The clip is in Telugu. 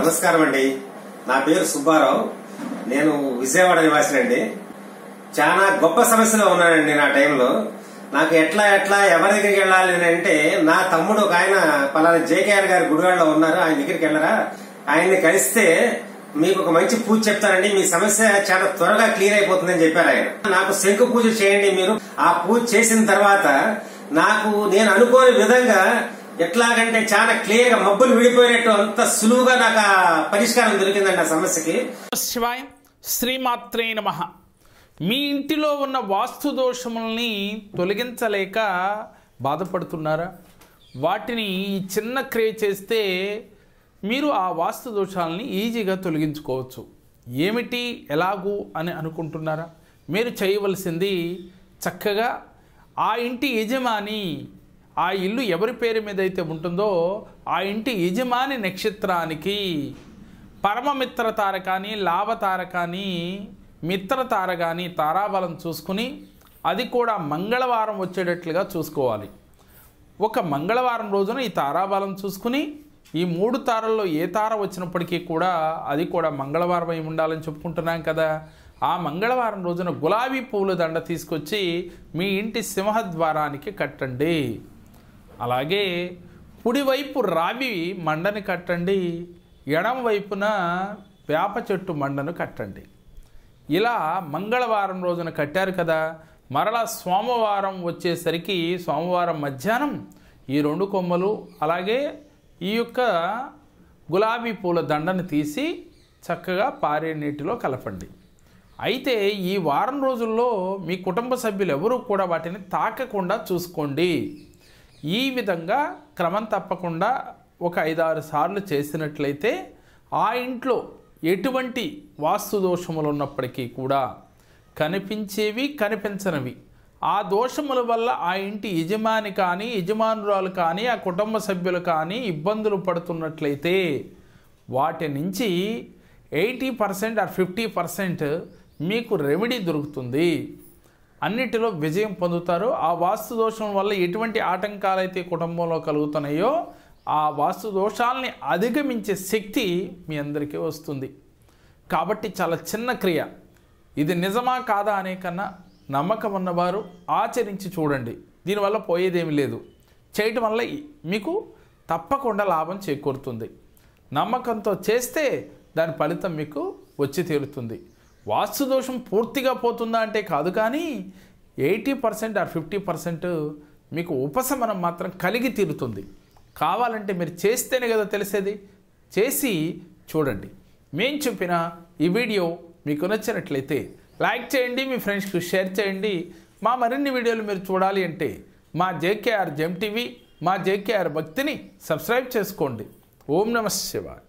నమస్కారం అండి నా పేరు సుబ్బారావు నేను విజయవాడ నివాసినండి చాలా గొప్ప సమస్యలో ఉన్నానండి నా టైంలో నాకు ఎట్లా ఎట్లా ఎవరి దగ్గరికి వెళ్ళాలి అని అంటే నా తమ్ముడు ఒక ఆయన పలానా జేకేఆర్ గారి గుడివాడలో ఉన్నారు ఆయన దగ్గరికి వెళ్ళరా ఆయన్ని కలిస్తే మీకు ఒక మంచి పూజ చెప్తానండి మీ సమస్య చాలా త్వరగా క్లియర్ అయిపోతుందని చెప్పారు ఆయన నాకు శంకు పూజ చేయండి మీరు ఆ పూజ చేసిన తర్వాత నాకు నేను అనుకోని విధంగా ఎట్లాగంటే చాలా క్లియర్ గా మబ్బులు విడిపోయినట్టు అంత సులువుగా నాకు ఆ పరిష్కారం దొరికిందండి ఆ సమస్యకి శివాయ శ్రీమాత్రే నమ మీ ఇంటిలో ఉన్న వాస్తు దోషముల్ని తొలగించలేక బాధపడుతున్నారా వాటిని ఈ చిన్న క్రియ చేస్తే మీరు ఆ వాస్తు దోషాలని ఈజీగా తొలగించుకోవచ్చు ఏమిటి ఎలాగూ అని అనుకుంటున్నారా మీరు చేయవలసింది చక్కగా ఆ ఇంటి యజమాని ఆ ఇల్లు ఎవరి పేరు మీద అయితే ఉంటుందో ఆ ఇంటి యజమాని నక్షత్రానికి పరమమిత్ర తార కానీ లాభతార కానీ మిత్ర తార కానీ తారాబలం చూసుకుని అది కూడా మంగళవారం వచ్చేటట్లుగా చూసుకోవాలి ఒక మంగళవారం రోజున ఈ తారాబలం చూసుకుని ఈ మూడు తారల్లో ఏ తార వచ్చినప్పటికీ కూడా అది కూడా మంగళవారం అయి ఉండాలని చెప్పుకుంటున్నాం కదా ఆ మంగళవారం రోజున గులాబీ పువ్వుల దండ తీసుకొచ్చి మీ ఇంటి సింహద్వారానికి కట్టండి అలాగే కుడివైపు రావి మండని కట్టండి ఎడం వైపున వేప చెట్టు మండను కట్టండి ఇలా మంగళవారం రోజున కట్టారు కదా మరలా సోమవారం వచ్చేసరికి సోమవారం మధ్యాహ్నం ఈ రెండు కొమ్మలు అలాగే ఈ యొక్క గులాబీ పూల దండను తీసి చక్కగా పారే నీటిలో కలపండి అయితే ఈ వారం రోజుల్లో మీ కుటుంబ సభ్యులు ఎవరూ కూడా వాటిని తాకకుండా చూసుకోండి ఈ విధంగా క్రమం తప్పకుండా ఒక ఐదారు సార్లు చేసినట్లయితే ఆ ఇంట్లో ఎటువంటి వాస్తు దోషములు ఉన్నప్పటికీ కూడా కనిపించేవి కనిపించనివి ఆ దోషముల వల్ల ఆ ఇంటి యజమాని కానీ యజమానురాలు కానీ ఆ కుటుంబ సభ్యులు కానీ ఇబ్బందులు పడుతున్నట్లయితే వాటి నుంచి eighty percent or fifty percent మీకు రెమెడీ దొరుకుతుంది అన్నిటిలో విజయం పొందుతారు ఆ వాస్తు దోషం వల్ల ఎటువంటి ఆటంకాలైతే కుటుంబంలో కలుగుతున్నాయో ఆ వాస్తు దోషాలని అధిగమించే శక్తి మీ అందరికీ వస్తుంది కాబట్టి చాలా చిన్న క్రియ ఇది నిజమా కాదా అనే కన్నా నమ్మకం ఉన్నవారు ఆచరించి చూడండి దీనివల్ల పోయేదేమీ లేదు చేయటం వల్ల మీకు తప్పకుండా లాభం చేకూరుతుంది నమ్మకంతో చేస్తే దాని ఫలితం మీకు వచ్చి తీరుతుంది వాస్తు దోషం పూర్తిగా పోతుందా అంటే కాదు కానీ eighty percent or fifty percent మీకు ఉపశమనం మాత్రం కలిగి తీరుతుంది కావాలంటే మీరు చేస్తేనే కదా తెలిసేది చేసి చూడండి మేం చెప్పిన ఈ వీడియో మీకు నచ్చినట్లయితే లైక్ చేయండి మీ ఫ్రెండ్స్కి షేర్ చేయండి మా మరిన్ని వీడియోలు మీరు చూడాలి అంటే మా జేకేఆర్ జెమ్ టీవీ మా జేకేఆర్ భక్తిని సబ్స్క్రైబ్ చేసుకోండి ఓం నమ శివాయ్